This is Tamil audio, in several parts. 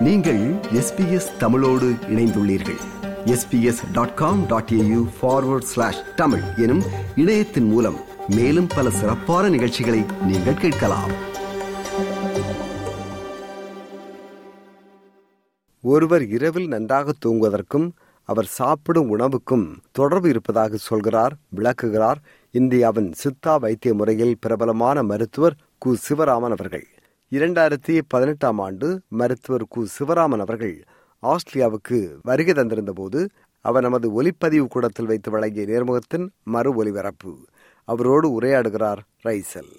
நீங்கள் எஸ்பிஎஸ் தமிழோடு இணைந்துள்ளீர்கள் SBS dot com dot AU forward slash Tamil எனும் இணையத்தின் மூலம் மேலும் பல சிறப்பான நிகழ்ச்சிகளை நீங்கள் கேட்கலாம் ஒருவர் இரவில் நன்றாக தூங்குவதற்கும் அவர் சாப்பிடும் உணவுக்கும் தொடர்பு இருப்பதாக சொல்கிறார் விளக்குகிறார் இந்தியாவின் சித்தா வைத்திய முறையில் பிரபலமான மருத்துவர் கு சிவராமன் அவர்கள் இரண்டாயிரத்தி பதினெட்டாம் ஆண்டு மருத்துவர் கு சிவராமன் அவர்கள் ஆஸ்திரேலியாவுக்கு வருகை தந்திருந்த போது அவர் நமது ஒலிப்பதிவு கூடத்தில் வைத்து வழங்கிய நேர்முகத்தின் மறு ஒலிபரப்பு அவரோடு உரையாடுகிறார் ரைசல்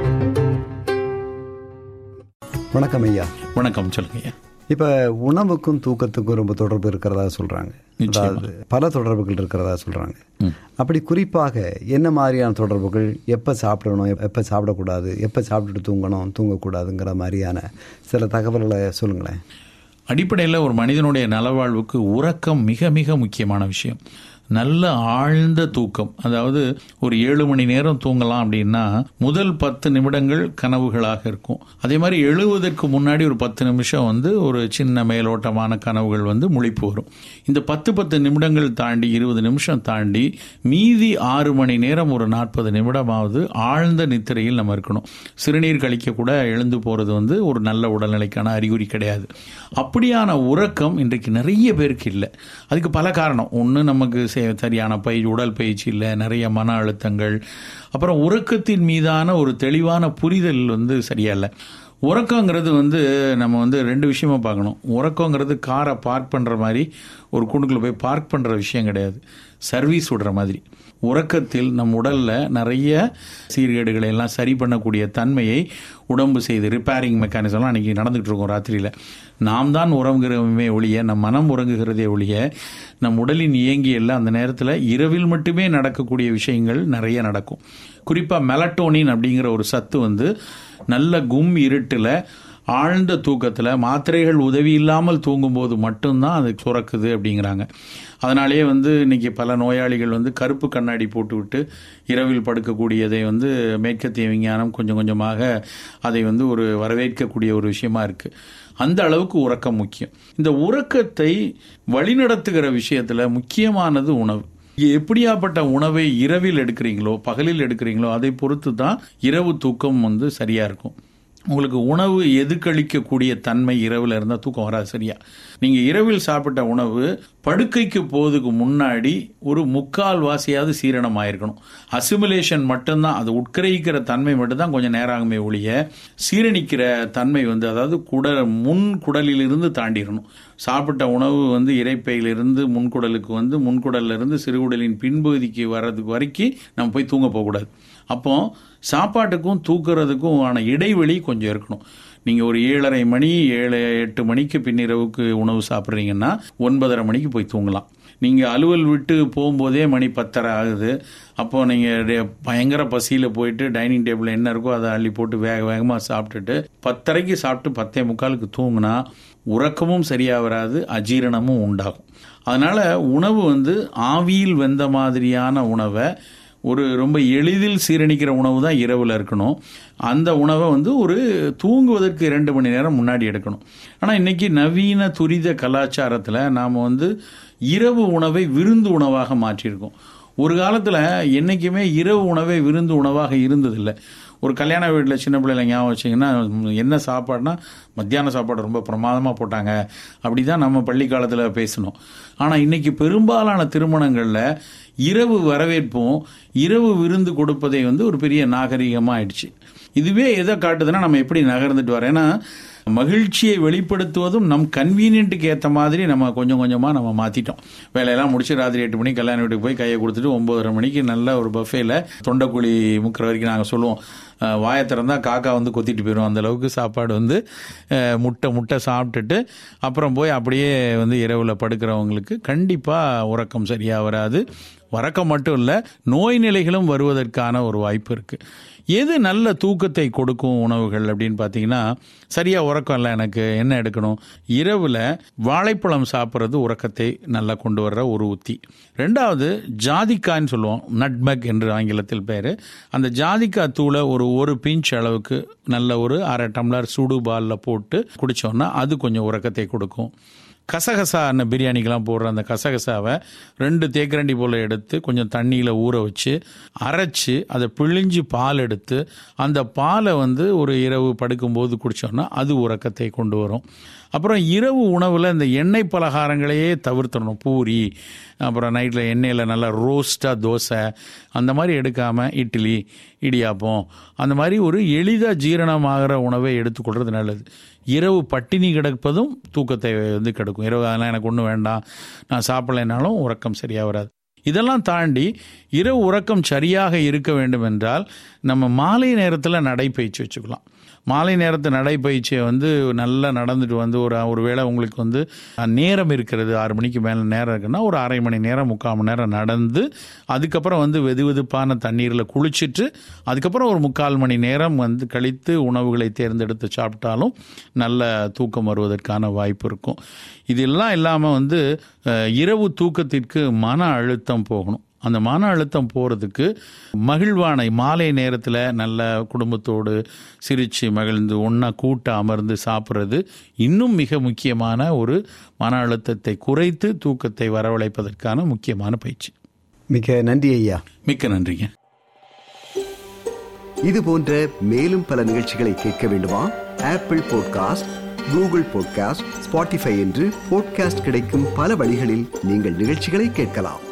வணக்கம் ஐயா வணக்கம் சொல்லுங்க இப்ப உணவுக்கும் தூக்கத்துக்கும் ரொம்ப தொடர்பு இருக்கிறதா சொல்றாங்க நிச்சயமா. அதாவது பல தொடர்புகள் இருக்கிறதா சொல்றாங்க அப்படி குறிப்பாக என்ன மாதிரியான தொடர்புகள் எப்ப சாப்பிடணும் எப்ப சாப்பிடக்கூடாது எப்ப சாப்பிட்டுட்டு தூங்கணும் தூங்கக்கூடாதுங்கிற மாதிரியான சில தகவல்களை சொல்லுங்களேன் அடிப்படையில் ஒரு மனிதனுடைய நலவாழ்வுக்கு உறக்கம் மிக மிக முக்கியமான விஷயம் நல்ல ஆழ்ந்த தூக்கம் அதாவது ஒரு ஏழு மணி நேரம் தூங்கலாம் அப்படின்னா முதல் பத்து நிமிடங்கள் கனவுகளாக இருக்கும் அதே மாதிரி எழுவதற்கு முன்னாடி ஒரு பத்து நிமிஷம் வந்து ஒரு சின்ன மேலோட்டமான கனவுகள் வந்து முழிப்பு வரும் இந்த பத்து பத்து நிமிடங்கள் தாண்டி இருபது நிமிஷம் தாண்டி மீதி ஆறு மணி நேரம் ஒரு நாற்பது நிமிடமாவது ஆழ்ந்த நித்திரையில் நம்ம இருக்கணும் சிறுநீர் கழிக்க கூட எழுந்து போறது வந்து ஒரு நல்ல உடல்நிலைக்கான அறிகுறி கிடையாது அப்படியான உறக்கம் இன்றைக்கு நிறைய பேருக்கு இல்லை அதுக்கு பல காரணம் ஒன்று நமக்கு சே- சரியான பயிற்சி உடல் பயிற்சி இல்லை நிறைய மன அழுத்தங்கள் அப்புறம் உறக்கத்தின் மீதான ஒரு தெளிவான புரிதல் வந்து சரியா இல்லை உறக்கங்கிறது வந்து நம்ம வந்து ரெண்டு விஷயமா பார்க்கணும் உறக்கங்கிறது காரை பார்க் பண்ணுற மாதிரி ஒரு குண்டுக்குள்ள போய் பார்க் பண்ணுற விஷயம் கிடையாது சர்வீஸ் விடுற மாதிரி உறக்கத்தில் நம் உடல்ல நிறைய சீர்கேடுகளை எல்லாம் சரி பண்ணக்கூடிய தன்மையை உடம்பு செய்து ரிப்பேரிங் மெக்கானிசம்லாம் அன்னைக்கு நடந்துகிட்டு இருக்கோம் ராத்திரியில நாம் தான் உறங்குகிறோமே ஒழிய நம் மனம் உறங்குகிறதே ஒழிய நம் உடலின் இயங்கியல்ல அந்த நேரத்தில் இரவில் மட்டுமே நடக்கக்கூடிய விஷயங்கள் நிறைய நடக்கும் குறிப்பா மெலட்டோனின் அப்படிங்கிற ஒரு சத்து வந்து நல்ல கும் இருட்டுல ஆழ்ந்த தூக்கத்தில் மாத்திரைகள் உதவி இல்லாமல் தூங்கும்போது மட்டும்தான் அது சுரக்குது அப்படிங்கிறாங்க அதனாலேயே வந்து இன்னைக்கு பல நோயாளிகள் வந்து கருப்பு கண்ணாடி போட்டுவிட்டு இரவில் படுக்கக்கூடியதை வந்து மேற்கத்திய விஞ்ஞானம் கொஞ்சம் கொஞ்சமாக அதை வந்து ஒரு வரவேற்கக்கூடிய ஒரு விஷயமா இருக்கு அந்த அளவுக்கு உறக்கம் முக்கியம் இந்த உறக்கத்தை வழிநடத்துகிற விஷயத்துல முக்கியமானது உணவு எப்படியாப்பட்ட உணவை இரவில் எடுக்கிறீங்களோ பகலில் எடுக்கிறீங்களோ அதை பொறுத்து தான் இரவு தூக்கம் வந்து சரியா இருக்கும் உங்களுக்கு உணவு எதுக்களிக்கக்கூடிய தன்மை இரவில் இருந்தால் தூக்கம் வராது சரியா நீங்க இரவில் சாப்பிட்ட உணவு படுக்கைக்கு போவதுக்கு முன்னாடி ஒரு முக்கால் வாசியாவது சீரணம் ஆயிருக்கணும் அசிமுலேஷன் மட்டும்தான் அது உட்கிரகிக்கிற தன்மை மட்டும்தான் கொஞ்சம் நேரம் ஆகுமே ஒழிய சீரணிக்கிற தன்மை வந்து அதாவது குடல் முன் குடலிலிருந்து தாண்டிடணும் சாப்பிட்ட உணவு வந்து இறைப்பையிலிருந்து முன்குடலுக்கு வந்து முன்குடல்ல இருந்து சிறுகுடலின் பின்பகுதிக்கு வர்றதுக்கு வரைக்கும் நம்ம போய் தூங்க போகக்கூடாது அப்போ சாப்பாட்டுக்கும் தூக்குறதுக்கும் ஆன இடைவெளி கொஞ்சம் இருக்கணும் நீங்க ஒரு ஏழரை மணி ஏழு எட்டு மணிக்கு பின்னிரவுக்கு உணவு சாப்பிட்றீங்கன்னா ஒன்பதரை மணிக்கு போய் தூங்கலாம் நீங்க அலுவல் விட்டு போகும்போதே மணி பத்தரை ஆகுது அப்போ நீங்க டே- பயங்கர பசியில போயிட்டு டைனிங் டேபிள் என்ன இருக்கோ அதை அள்ளி போட்டு வேக வேகமா சாப்பிட்டுட்டு பத்தரைக்கு சாப்பிட்டு பத்தே முக்காலுக்கு தூங்குனா உறக்கமும் சரியா வராது அஜீரணமும் உண்டாகும் அதனால உணவு வந்து ஆவியில் வெந்த மாதிரியான உணவை ஒரு ரொம்ப எளிதில் சீரணிக்கிற உணவு தான் இரவில் இருக்கணும் அந்த உணவை வந்து ஒரு தூங்குவதற்கு இரண்டு மணி நேரம் முன்னாடி எடுக்கணும் ஆனால் இன்னைக்கு நவீன துரித கலாச்சாரத்தில் நாம் வந்து இரவு உணவை விருந்து உணவாக மாற்றியிருக்கோம் ஒரு காலத்தில் என்றைக்குமே இரவு உணவே விருந்து உணவாக இருந்ததில்லை ஒரு கல்யாண வீட்டில் சின்ன பிள்ளைல ஞாபகம் வச்சிங்கன்னா என்ன சாப்பாடுனா மத்தியான சாப்பாடு ரொம்ப பிரமாதமாக போட்டாங்க அப்படி தான் நம்ம பள்ளி காலத்தில் பேசணும் ஆனால் இன்னைக்கு பெரும்பாலான திருமணங்களில் இரவு வரவேற்பும் இரவு விருந்து கொடுப்பதை வந்து ஒரு பெரிய நாகரிகமாக ஆயிடுச்சு இதுவே எதை காட்டுதுன்னா நம்ம எப்படி நகர்ந்துட்டு வரோம் ஏன்னா மகிழ்ச்சியை வெளிப்படுத்துவதும் நம் கன்வீனியன்ட்டுக்கு ஏற்ற மாதிரி நம்ம கொஞ்சம் கொஞ்சமாக நம்ம மாற்றிட்டோம் வேலையெல்லாம் முடிச்சு ராத்திரி எட்டு மணிக்கு கல்யாண வீட்டுக்கு போய் கையை கொடுத்துட்டு ஒன்பதரை மணிக்கு நல்ல ஒரு பஃபேல தொண்டைக்குழி முக்கிற வரைக்கும் நாங்கள் சொல்லுவோம் அஹ், வாயை திறந்தா காக்கா வந்து கொத்திட்டு போயிடும் அந்த அளவுக்கு சாப்பாடு வந்து அஹ், முட்டை முட்டை சாப்பிட்டுட்டு அப்புறம் போய் அப்படியே வந்து இரவில் படுக்கிறவங்களுக்கு கண்டிப்பாக உறக்கம் சரியாக வராது வரக்கம் மட்டும் இல்லை நோய் நிலைகளும் வருவதற்கான ஒரு வாய்ப்பு இருக்கு எது நல்ல தூக்கத்தை கொடுக்கும் உணவுகள் அப்படின்னு பார்த்தீங்கன்னா சரியா உறக்கம் இல்லை எனக்கு என்ன எடுக்கணும் இரவில் வாழைப்பழம் சாப்பிட்றது உறக்கத்தை நல்லா கொண்டு வர்ற ஒரு உத்தி ரெண்டாவது ஜாதிக்காய்ன்னு சொல்லுவோம் நட்மக் என்று ஆங்கிலத்தில் பேர் அந்த ஜாதிக்காய் தூளை ஒரு ஒரு பிஞ்ச் அளவுக்கு நல்ல ஒரு அரை டம்ளர் சுடு பாலில் போட்டு குடித்தோன்னா அது கொஞ்சம் உறக்கத்தை கொடுக்கும் கசகசா பிரியாணிக்கெல்லாம் போடுற அந்த கசகசாவை ரெண்டு தேக்கரண்டி போல் எடுத்து கொஞ்சம் தண்ணியில் ஊற வச்சு அரைச்சி அதை பிழிஞ்சு பால் எடுத்து அந்த பாலை வந்து ஒரு இரவு படுக்கும்போது குடித்தோம்னா அது உறக்கத்தை கொண்டு வரும் அப்புறம் இரவு உணவில் இந்த எண்ணெய் பலகாரங்களையே தவிர்த்தணும் பூரி அப்புறம் நைட்டில் எண்ணெயில் நல்லா ரோஸ்ட்டாக தோசை அந்த மாதிரி எடுக்காமல் இட்லி இடியாப்பம் அந்த மாதிரி ஒரு எளிதாக ஜீரணமாகிற உணவை எடுத்துக்கொள்வது நல்லது இரவு பட்டினி கிடப்பதும் தூக்கத்தை வந்து கெடுக்கும் இரவு அதெல்லாம் எனக்கு ஒன்றும் வேண்டாம் நான் சாப்பிடலைனாலும் உறக்கம் சரியாக வராது இதெல்லாம் தாண்டி இரவு உறக்கம் சரியாக இருக்க வேண்டும் என்றால் நம்ம மாலை நேரத்தில் நடைப்பயிற்சி வச்சுக்கலாம் மாலை நேரத்து நடைப்பயிற்சியை வந்து நல்லா நடந்துட்டு வந்து ஒரு ஒரு வேளை உங்களுக்கு வந்து நேரம் இருக்கிறது ஆறு மணிக்கு மேலே நேரம் இருக்குன்னா ஒரு அரை மணி நேரம் முக்கால் மணி நேரம் நடந்து அதுக்கப்புறம் வந்து வெது வெதுப்பான தண்ணீரில் குளிச்சுட்டு அதுக்கப்புறம் ஒரு முக்கால் மணி நேரம் வந்து கழித்து உணவுகளை தேர்ந்தெடுத்து சாப்பிட்டாலும் நல்ல தூக்கம் வருவதற்கான வாய்ப்பு இருக்கும் இதெல்லாம் இல்லாமல் வந்து இரவு தூக்கத்திற்கு மன அழுத்தம் போகணும் அந்த மன அழுத்தம் போகிறதுக்கு மகிழ்வான மாலை நேரத்தில் நல்ல குடும்பத்தோடு சிரித்து மகிழ்ந்து ஒன்றா கூட்ட அமர்ந்து சாப்பிட்றது இன்னும் மிக முக்கியமான ஒரு மன அழுத்தத்தை குறைத்து தூக்கத்தை வரவழைப்பதற்கான முக்கியமான பயிற்சி மிக நன்றி ஐயா மிக்க நன்றிங்க இது போன்ற மேலும் பல நிகழ்ச்சிகளை கேட்க வேண்டுமா Apple podcast Google podcast Spotify என்று பாட்காஸ்ட் கிடைக்கும் பல வழிகளில் நீங்கள் நிகழ்ச்சிகளை கேட்கலாம்